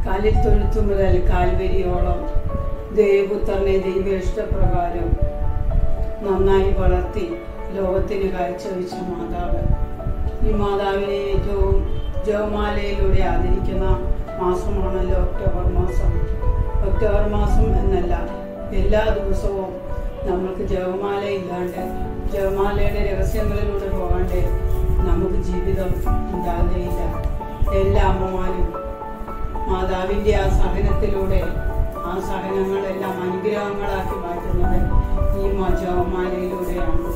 കാലിൽ തൊഴുത്തു മുതൽ കാൽവരിയോളം ദൈവപുത്രനെ ദൈവ ഇഷ്ടപ്രകാരം നന്നായി വളർത്തി ലോകത്തിന് കാഴ്ചവെച്ച മാതാവ് ഈ മാതാവിനെ ഏറ്റവും ജവമാലയിലൂടെ ആദരിക്കുന്ന മാസമാണല്ലോ ഒക്ടോബർ മാസം ഒക്ടോബർ മാസം എന്നല്ല എല്ലാ ദിവസവും നമുക്ക് ജപമാല ഇല്ലാണ്ട് ജപമാലയുടെ രഹസ്യങ്ങളിലൂടെ പോകാണ്ട് നമുക്ക് ജീവിതം ഉണ്ടാകുകയില്ല എല്ലാ അമ്മമാരും മാതാവിൻ്റെ ആ സഹനത്തിലൂടെ ആ സഹനങ്ങളെല്ലാം അനുഗ്രഹങ്ങളാക്കി മാറ്റുന്നത് ഈ മ- ജപമാലയിലൂടെയാണ്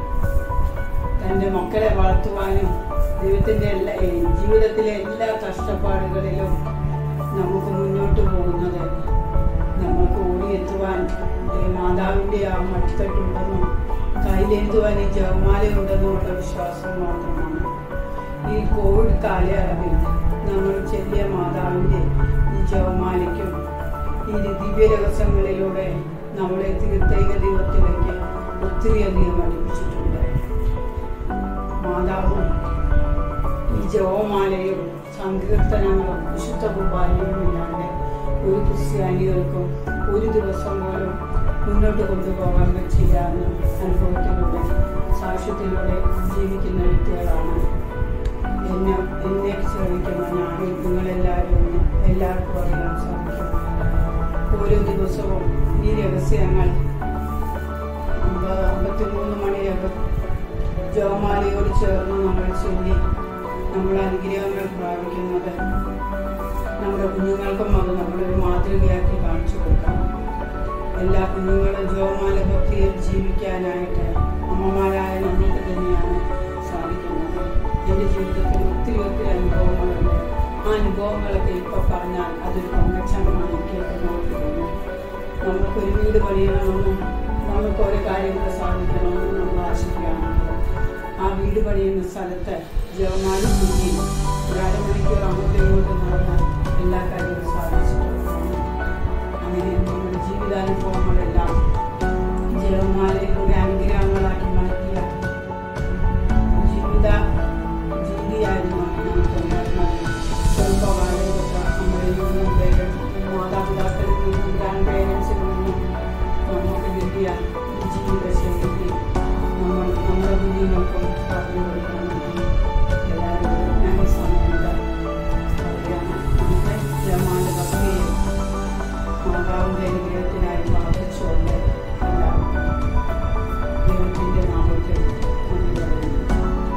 തൻ്റെ മക്കളെ വളർത്തുവാനും ദൈവത്തിൻ്റെ എല്ലാ ഏ, ജീവിതത്തിലെ എല്ലാ കഷ്ടപ്പാടുകളിലും നമുക്ക് മുന്നോട്ട് പോകുന്നത് നമുക്ക് ഓടിയെത്തുവാൻ ഏ, മാതാവിൻ്റെ ആ മടിത്തട്ടുണ്ടെന്നും കയ്യിലെത്തുവാൻ ഈ ജവമാല ഉണ്ടെന്നുമുള്ള വിശ്വാസം മാത്രമാണ് ഈ കോവിഡ് കാലയളവിൽ നമ്മൾ ചെറിയ മാതാവിൻ്റെ ഈ ജവമാലയ്ക്കും ഈ ദിവ്യ രഹസ്യങ്ങളിലൂടെ നമ്മളെ തീർത്ഥൈക ദൈവത്തിലേക്ക് ഒത്തിരിയധികം അടുപ്പിച്ചിട്ടുണ്ട് മാതാവും ഈ ജവമാലയും സങ്കീർത്തനങ്ങളും വിശുദ്ധ കുർബാനയും ഇല്ലാണ്ട് ഒരു ക്രിസ്ത്യാനികൾക്കും ഒരു ദിവസം പോലും മുന്നോട്ട് കൊണ്ടുപോകാൻ പറ്റില്ല എന്ന അനുഭവത്തിലൂടെ സാക്ഷ്യത്തിലൂടെ ജീവിക്കുന്ന വ്യക്തികളാണ് എന്നെ എന്നെ ശ്രമിക്കുന്ന ഞാനും നിങ്ങളെല്ലാവരും ഒന്ന് എല്ലാവർക്കും അറിയാൻ സാധിക്കും ഓരോ ദിവസവും ഈ രഹസ്യങ്ങൾ അമ്പത് അമ്പത്തിമൂന്ന് മണിയൊക്കെ ജോമാലയോട് ചേർന്ന് നമ്മൾ ചൊല്ലി നമ്മൾ അനുഗ്രഹങ്ങൾ പ്രാപിക്കുന്നത് നമ്മുടെ കുഞ്ഞുങ്ങൾക്കും അത് നമ്മളൊരു മാതൃകയാക്കി കാണിച്ചു കൊടുക്കണം എല്ലാ കുഞ്ഞുങ്ങളും ജോമാല ഭക്തിയിൽ ജീവിക്കാനായിട്ട് അമ്മമാരായ നമ്മൾക്ക് തന്നെയാണ് സാധിക്കുന്നത് എൻ്റെ ജീവിതത്തിൽ ഒത്തിരി ഒത്തിരി അനുഭവങ്ങളുണ്ട് ആ അനുഭവങ്ങളൊക്കെ ഇപ്പോൾ പറഞ്ഞാൽ അതൊരു പങ്കച്ചമാണ് എനിക്ക് എന്നോട് തോന്നുന്നു നമുക്കൊരു വീട് പണിയണമെന്നും നമുക്ക് ഓരോ കാര്യങ്ങൾ സാധിക്കണമെന്നും നമ്മൾ ആശിക്കുകയാണെങ്കിൽ ആ വീട് പണിയുന്ന സ്ഥലത്ത് ജവമാല ചുറ്റി ഒരു അരമണിക്കൂർ അങ്ങോട്ടും ഇങ്ങോട്ടും നടന്നാൽ എല്ലാ കാര്യങ്ങളും സാധിച്ചിട്ടുള്ളതാണ് അങ്ങനെ നമ്മുടെ ജീവിതാനുഭവങ്ങളെല്ലാം ജവമാലയിലൂടെ അനുഗ്രഹങ്ങളാക്കി മാറ്റിയ ജീവിത രീതിയായിരുന്നു നമുക്കുണ്ടായിരുന്നത് ചെറുപ്പകാലത്തൊക്കെ നമ്മളിൽ നിന്നും പേരൻ മാതാപിതാക്കളിൽ നിന്നും ഗ്രാൻഡ് പേരൻസിൽ നിന്നും നമുക്ക് കിട്ടിയ ഈ ജീവിതശൈലി നമ്മൾ നമ്മുടെ കുഞ്ഞുങ്ങൾക്കും പറഞ്ഞു കൊടുക്കണമെന്ന് എല്ലാവരും ഞങ്ങൾ സമയത്ത് അറിയാം നമുക്ക് ജമാല ഭക്തിയും മാതാവിൻ്റെ അനുഗ്രഹത്തിനായി പ്രാർത്ഥിച്ചുകൊണ്ട് എല്ലാം ദൈവത്തിൻ്റെ നാമത്തിൽ നന്ദി പറയുന്നു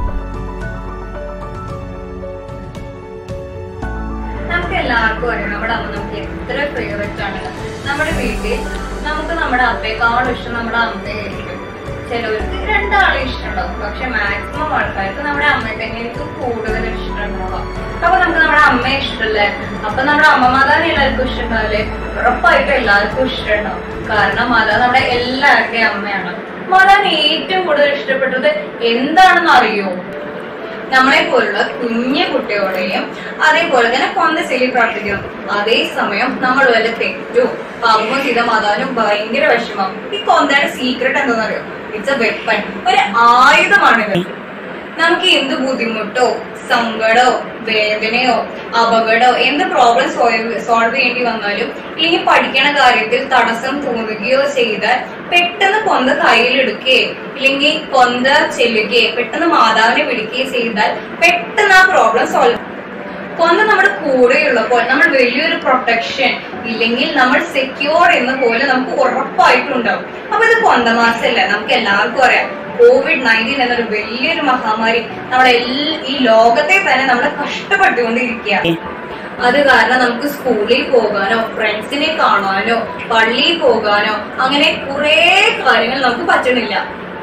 നമുക്ക് എല്ലാവർക്കും അറിയാം നമ്മുടെ അമ്മ നമുക്ക് എത്ര ഫേവറേറ്റ് ആണ് നമ്മുടെ വീട്ടിൽ നമുക്ക് നമ്മുടെ അമ്മയെക്കാളും ഇഷ്ടം നമ്മുടെ അമ്മയായിരിക്കും ചിലവർക്ക് രണ്ടാളെ ഇഷ്ടമുണ്ടാവും പക്ഷെ മാക്സിമം ആൾക്കാർക്ക് നമ്മുടെ അമ്മയെ തന്നെയായിരിക്കും കൂടുതൽ ഇഷ്ടമുണ്ടാവുക അപ്പൊ നമുക്ക് നമ്മുടെ അമ്മയെ ഇഷ്ടമല്ലേ അപ്പൊ നമ്മുടെ അമ്മ മാതാവിനെ എല്ലാവർക്കും ഇഷ്ടമുണ്ടാവില്ലേ ഉറപ്പായിട്ടും എല്ലാവർക്കും ഇഷ്ടമുണ്ടാവും കാരണം മാതാവ് നമ്മുടെ എല്ലാവരുടെയും അമ്മയാണ് മാതാവിന് ഏറ്റവും കൂടുതൽ ഇഷ്ടപ്പെട്ടത് എന്താണെന്ന് അറിയോ നമ്മളെ പോലുള്ള കുഞ്ഞു കുട്ടികളെയും അതേപോലെ തന്നെ കൊന്ത ചെല്ലി പ്രാർത്ഥിക്കണം അതേസമയം നമ്മൾ വല്ല തെറ്റോ പാപമോ ചെയ്ത മാതാവിനും ഭയങ്കര വിഷമം ഈ കൊന്തയുടെ സീക്രട്ട് എന്താണെന്നറിയോ ഇറ്റ്സ് എ വെപ്പൺ ഒരു ആയുധമാണിത് നമുക്ക് എന്ത് ബുദ്ധിമുട്ടോ സങ്കടോ വേദനയോ അപകടോ എന്ത് പ്രോബ്ലം സോൾവ് ചെയ്യേണ്ടി വന്നാലും ഇല്ലെങ്കിൽ പഠിക്കണ കാര്യത്തിൽ തടസ്സം തോന്നുകയോ ചെയ്താൽ പെട്ടെന്ന് കൊന്ത കയ്യിലെടുക്കുകയോ ഇല്ലെങ്കിൽ കൊന്ത ചെല്ലുകയോ പെട്ടെന്ന് മാതാവിനെ വിളിക്കുകയോ ചെയ്താൽ പെട്ടെന്ന് ആ പ്രോബ്ലം സോൾവ് കൊന്ത നമ്മുടെ കൂടെയുള്ളപ്പോൾ നമ്മൾ വലിയൊരു പ്രൊട്ടക്ഷൻ ഇല്ലെങ്കിൽ നമ്മൾ സെക്യൂർ എന്ന പോലെ നമുക്ക് ഉറപ്പായിട്ടും ഉണ്ടാവും അപ്പൊ ഇത് കൊന്ത മാസമല്ല നമുക്ക് എല്ലാവർക്കും അറിയാം കോവിഡ് നയൻറ്റീൻ എന്നൊരു വലിയൊരു മഹാമാരി നമ്മുടെ എല്ലാ ഈ ലോകത്തെ തന്നെ നമ്മളെ കഷ്ടപ്പെട്ടുകൊണ്ടിരിക്കുക അത് കാരണം നമുക്ക് സ്കൂളിൽ പോകാനോ ഫ്രണ്ട്സിനെ കാണാനോ പള്ളിയിൽ പോകാനോ അങ്ങനെ കുറെ കാര്യങ്ങൾ നമുക്ക് പറ്റണില്ല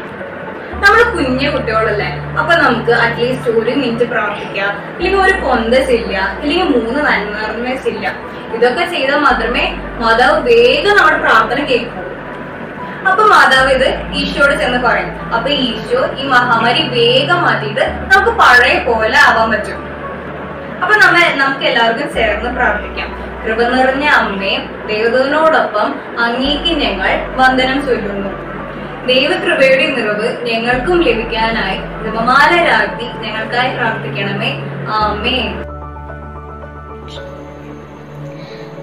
നമ്മൾ കുഞ്ഞു കുട്ടികളല്ലേ അപ്പൊ നമുക്ക് അറ്റ്ലീസ്റ്റ് ഒരു മിനിറ്റ് പ്രാർത്ഥിക്കാം ഇല്ലെങ്കിൽ ഒരു കൊന്ത ചെല്ല ഇല്ലെങ്കിൽ മൂന്ന് നന്മ ചെല്ല ഇതൊക്കെ ചെയ്താൽ മാത്രമേ മാതാവ് വേഗം നമ്മുടെ പ്രാർത്ഥന കേൾക്കൂ അപ്പൊ മാതാവ് ഇത് ഈശോയോട് ചെന്ന് പറയും അപ്പൊ ഈശോ ഈ മഹാമാരി വേഗം മാറ്റിയിട്ട് നമുക്ക് പഴയ പോലെ ആവാൻ പറ്റും അപ്പൊ നമ്മ നമുക്ക് എല്ലാവർക്കും ചേർന്ന് പ്രാർത്ഥിക്കാം കൃപ നിറഞ്ഞ അമ്മേ ദൈവത്തിനോടൊപ്പം അങ്ങേക്ക് ഞങ്ങൾ വന്ദനം ചൊല്ലുന്നു ദൈവകൃപയുടെ നിറവ് ഞങ്ങൾക്കും ലഭിക്കാനായി ജപമാല രാജ്ഞി ഞങ്ങൾക്കായി പ്രാർത്ഥിക്കണമേ ആമേ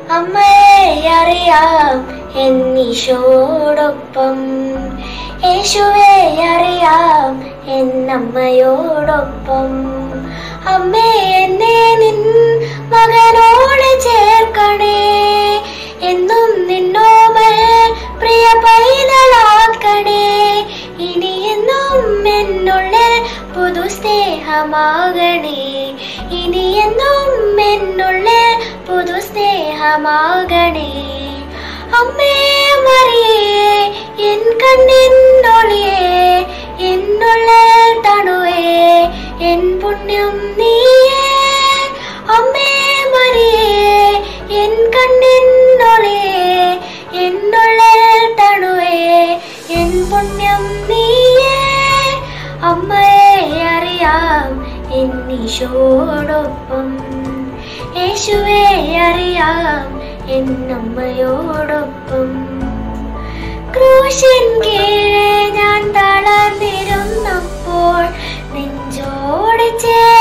അമ്മയെ അറിയാം എന്നീശോടൊപ്പം യേശുവെ അറിയാം എന്നമ്മയോടൊപ്പം അമ്മേ എന്നെ നിൻ മകനോട് ചേർക്കണേ എന്നും നിന്നോമൽ പ്രിയ പൈതലാക്കണേ ഇനി എന്നും എന്നുള്ളിൽ പുതു സ്നേഹമാകണേ ഇനി എന്നും എന്നുള്ളിൽ പുതു സ്നേഹമാകണേ അമ്മേ മറിയേ എൻ കണ്ണിന്നൊളിയേ എന്നുള്ളിൽ തണുവേ എൻ പുണ്യം നീയേ അമ്മേ മറിയേ എൻ കണ്ണിന്നൊളിയേ എന്നുള്ളിൽ തണുവേ എൻ പുണ്യം നീയേ അമ്മയെ അറിയാം എന്നീശോടൊപ്പം യേശുവെ അറിയാം എന്നമ്മയോടൊപ്പം ക്രൂശിൻ കീഴെ ഞാൻ തളർന്നിരുന്നപ്പോൾ നെഞ്ചോട് ചേർ